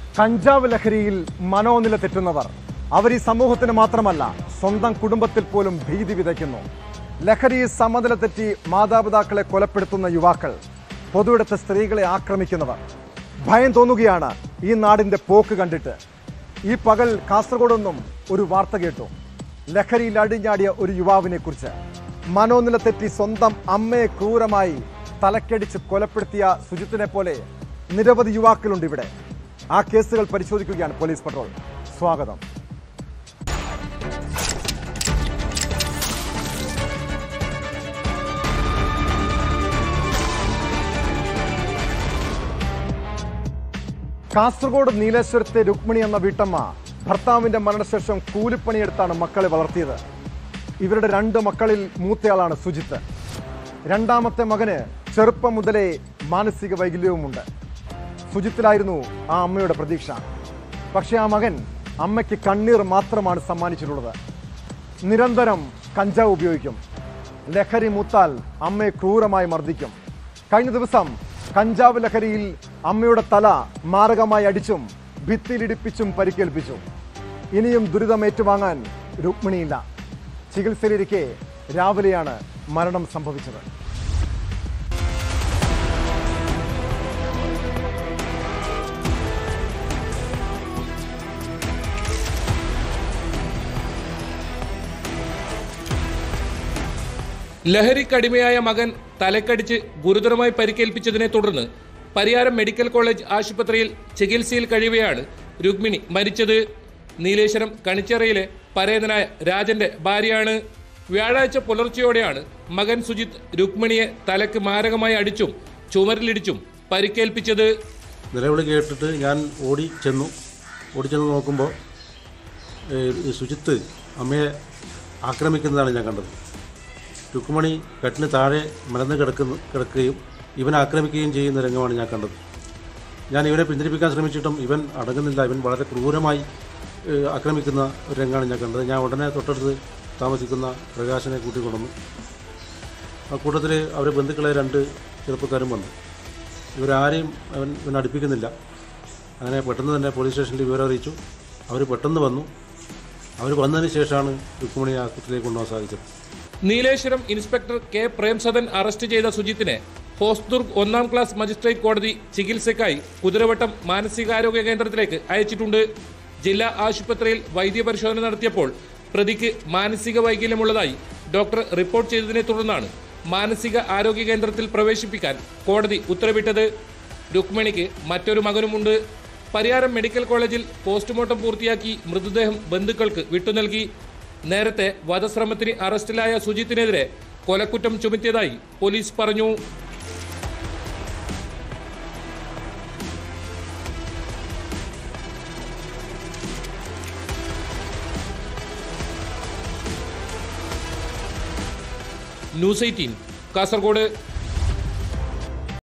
കഞ്ചാവ് ലഹരിയിൽ മനോനില തെറ്റുന്നവർ അവർ ഈ സമൂഹത്തിന് മാത്രമല്ല സ്വന്തം കുടുംബത്തിൽ പോലും ഭീതി വിതയ്ക്കുന്നു ലഹരി സമനില തെറ്റി മാതാപിതാക്കളെ കൊലപ്പെടുത്തുന്ന യുവാക്കൾ പൊതുവിടത്തെ സ്ത്രീകളെ ആക്രമിക്കുന്നവർ ഭയം തോന്നുകയാണ് ഈ നാടിന്റെ പോക്ക് കണ്ടിട്ട് ഈ പകൽ കാസർഗോഡൊന്നും ഒരു വാർത്ത കേട്ടു ലഹരിയിൽ അടിഞ്ഞാടിയ ഒരു യുവാവിനെ കുറിച്ച് മനോനില തെറ്റി സ്വന്തം അമ്മയെ ക്രൂരമായി തലക്കടിച്ച് കൊലപ്പെടുത്തിയ സുജിത്തിനെ പോലെ നിരവധി യുവാക്കളുണ്ട് ഇവിടെ ആ കേസുകൾ പരിശോധിക്കുകയാണ് പോലീസ് പട്രോൾ സ്വാഗതം കാസർഗോഡ് നീലേശ്വരത്തെ രുക്മിണി എന്ന വീട്ടമ്മ ഭർത്താവിന്റെ മരണശേഷം കൂലിപ്പണിയെടുത്താണ് മക്കളെ വളർത്തിയത് ഇവരുടെ രണ്ട് മക്കളിൽ മൂത്തയാളാണ് സുജിത്ത് രണ്ടാമത്തെ മകന് ചെറുപ്പം മുതലേ മാനസിക വൈകല്യവുമുണ്ട് സുജിത്തിലായിരുന്നു ആ അമ്മയുടെ പ്രതീക്ഷ പക്ഷേ ആ മകൻ അമ്മയ്ക്ക് കണ്ണീർ മാത്രമാണ് സമ്മാനിച്ചിട്ടുള്ളത് നിരന്തരം കഞ്ചാവ് ഉപയോഗിക്കും ലഹരി മൂത്താൽ അമ്മയെ ക്രൂരമായി മർദ്ദിക്കും കഴിഞ്ഞ ദിവസം കഞ്ചാവ് ലഹരിയിൽ അമ്മയുടെ തല മാരകമായി അടിച്ചും ഭിത്തിയിലിടിപ്പിച്ചും പരിക്കേൽപ്പിച്ചു ഇനിയും ദുരിതം ഏറ്റുവാങ്ങാൻ രുക്മിണിയില്ല ചികിത്സയിലിരിക്കെ രാവിലെയാണ് മരണം സംഭവിച്ചത് ലഹരിക്കടിമയായ മകൻ തലക്കടിച്ച് ഗുരുതരമായി പരിക്കേൽപ്പിച്ചതിനെ തുടർന്ന് പരിയാരം മെഡിക്കൽ കോളേജ് ആശുപത്രിയിൽ ചികിത്സയിൽ കഴിയവെയാണ് രുക്മിണി മരിച്ചത് നീലേശ്വരം കണിച്ചിറയിലെ പരേതനായ രാജന്റെ ഭാര്യയാണ് വ്യാഴാഴ്ച പുലർച്ചെയോടെയാണ് മകൻ സുജിത്ത് രുക്മിണിയെ തലക്ക് മാരകമായി അടിച്ചും ചുമരിലിടിച്ചും പരിക്കേൽപ്പിച്ചത് നിലവിളി കേട്ടിട്ട് ഞാൻ ഓടി ചെന്നു ഓടിച്ചെന്ന് നോക്കുമ്പോൾ ഈ സുജിത്ത് അമ്മയെ ആക്രമിക്കുന്നതാണ് ഞാൻ കണ്ടത് രുക്മണി കട്ടിന് താഴെ മലന്ന് കിടക്കുന്നു കിടക്കുകയും ഇവൻ ആക്രമിക്കുകയും ചെയ്യുന്ന രംഗമാണ് ഞാൻ കണ്ടത് ഞാൻ ഇവനെ പിന്തിരിപ്പിക്കാൻ ശ്രമിച്ചിട്ടും ഇവൻ അടങ്ങുന്നില്ല ഇവൻ വളരെ ക്രൂരമായി ഏഹ്, ആക്രമിക്കുന്ന ഒരു രംഗമാണ് ഞാൻ കണ്ടത് ഞാൻ ഉടനെ തൊട്ടടുത്ത് താമസിക്കുന്ന പ്രകാശനെ കൂട്ടിക്കൊണ്ടുവന്നു ആ കൂട്ടത്തിൽ അവർ ബന്ധുക്കളെ രണ്ട് ചെറുപ്പക്കാരും വന്നു ഇവരാരെയും അവൻ ഇവൻ അടുപ്പിക്കുന്നില്ല അങ്ങനെ പെട്ടെന്ന് തന്നെ പോലീസ് സ്റ്റേഷനിൽ വിവരം അറിയിച്ചു അവർ പെട്ടെന്ന് വന്നു അവർ വന്നതിന് ശേഷമാണ് രുക്മിണി ആശുപത്രിയിലേക്ക് കൊണ്ടുപോകാൻ സാധിച്ചത് Nileshwaram inspector K Premsadan arrest ചെയ്ത സുജിത്തിനെ ഹോസ്ദുർഗ് ഒന്നാം ക്ലാസ് മജിസ്ട്രേറ്റ് കോടതി ചികിത്സയ്ക്കായി കുതിരവട്ടം മാനസികാരോഗ്യ കേന്ദ്രത്തിലേക്ക് അയച്ചിട്ടുണ്ട് ജില്ലാ ആശുപത്രിയിൽ വൈദ്യപരിശോധന നടത്തിയപ്പോൾ പ്രതിക്ക് മാനസിക വൈകല്യമുള്ളതായി ഡോക്ടർ റിപ്പോർട്ട് ചെയ്തതിനെ തുടർന്നാണ് മാനസിക ആരോഗ്യ കേന്ദ്രത്തിൽ പ്രവേശിപ്പിക്കാൻ കോടതി ഉത്തരവിട്ടത് രുക്മിണിക്ക് മറ്റൊരു മകനുമുണ്ട് പരിയാരം മെഡിക്കൽ കോളേജിൽ പോസ്റ്റ്മോർട്ടം പൂർത്തിയാക്കി മൃതദേഹം ബന്ധുക്കൾക്ക് വിട്ടുനൽകി നേരത്തെ വധശ്രമത്തിന് അറസ്റ്റിലായ സുജിത്തിനെതിരെ കൊലക്കുറ്റം ചുമത്തിയതായി പോലീസ് പറഞ്ഞു ന്യൂസ് എയ്റ്റീൻ കാസർഗോഡ്